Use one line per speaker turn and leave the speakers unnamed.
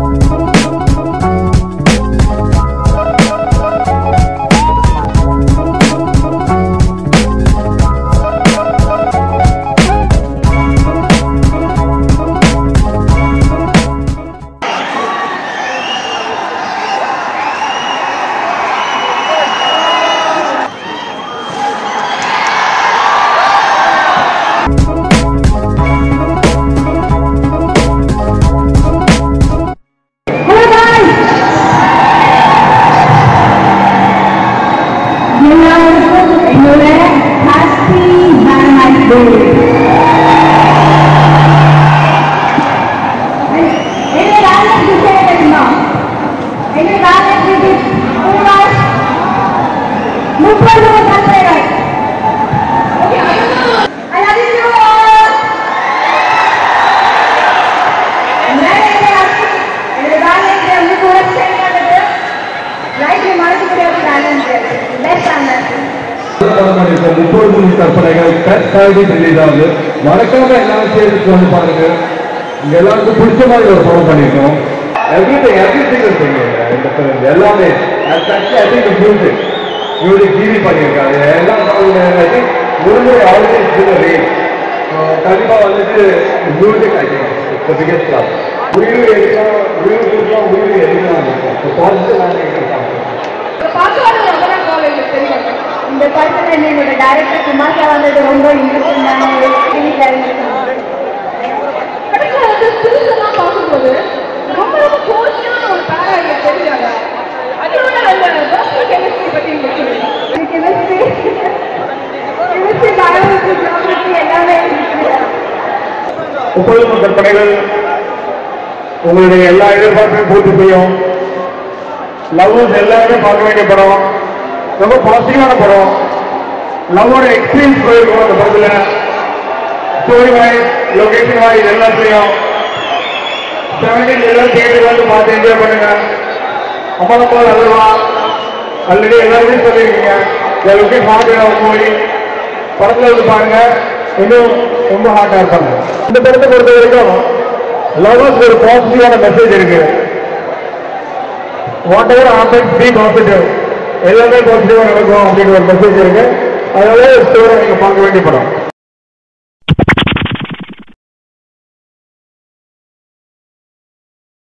எல்லாருக்கும் என்னோட happy Valentine's டே என்ன வேலண்டைன்ஸ் டே தெரியுமா என்ன வேலண்டைன்ஸ் டே முப்பது தந்தைகள் I love you all. என்னோட வேலண்டைன்ஸ் டே வந்து கூட செய்யறது லைஃப்ல மறக்க முடியாத வேலண்டைன்ஸ் டே பெஸ்ட் வேலண்டைன்ஸ்
முப்பது மூணு கற்பனைகள் தேர்ட்டி ரிலீஸ் ஆகுது மறக்காம எல்லாரும் சேர்த்து வந்து பாருங்க இங்க எல்லாருக்கும் பிடிச்ச மாதிரி ஒரு படம் பண்ணிருக்கோம் எவ்ரிதிங் எவ்ரி சிங்கிள் திங் இந்த film எல்லாமே I think music music TV பண்ணியிருக்காங்க எல்லாம் ஐ திங்க் ஒரு முறை ஆல்வேஸ் ரேட் கண்டிப்பா வந்துட்டு music I think it's biggest class உயிர் எடுக்கலாம் உயிர் கொடுக்கலாம் உயிர் எடுக்கலாம் பாசிட்டிவ்
பாட்டுவாடு ரமணா காலேஜ் தெரியும் இந்த படத்துல என்னோட டைரக்டர் குமார் சார் வந்தது ரொம்ப இன்ட்ரெஸ்டிங்கான ஒரு சீரியஸாக இருந்துச்சு
கடைசியில் வந்து புதுசெல்லாம் பார்க்கும்போது ரொம்ப ரொம்ப கோர்ஸான ஒரு பேரா இங்க தெரிஞ்சாங்க அதோட அந்த பர்சனல் கெமிஸ்ட்ரி பத்தி உங்களுக்கு சொல்லுங்க
கெமிஸ்ட்ரி கெமிஸ்ட்ரி பயாலஜி ஜியாகிரபி எல்லாமே இருந்துச்சு
முப்பது கற்பனைகள் உங்களுடைய எல்லா எதிர்பார்ப்பையும் பூர்த்தி செய்யும் லவ்வர்ஸ் எல்லாருமே பார்க்க வேண்டிய படம் ரொம்ப பாசிட்டிவான படம் லவ்வோட எக்ஸ்பீரியன்ஸ் போயிருக்கும் அந்த படத்துல ஸ்டோரி வைஸ் லொகேஷன் வைஸ் எல்லாத்தையும் செவன்டீன் எல்லாம் தியேட்டர் வந்து பார்த்து என்ஜாய் பண்ணுங்க அம்மா அப்பா நல்லவா ஆல்ரெடி எல்லாருமே சொல்லியிருக்கீங்க லொகேஷன் ஹார்ட் மூவி படத்துல வந்து பாருங்க இன்னும் ரொம்ப ஹார்ட்டா இருப்பாங்க இந்த படத்தை பொறுத்த வரைக்கும் லவர்ஸ் ஒரு பாசிட்டிவான மெசேஜ் இருக்கு whatever happens be positive எல்லாமே பாசிட்டிவா நடக்கும் அப்படின்னு ஒரு மெசேஜ் இருக்கு அதனால ஸ்டோரை நீங்க பார்க்க வேண்டிய படம்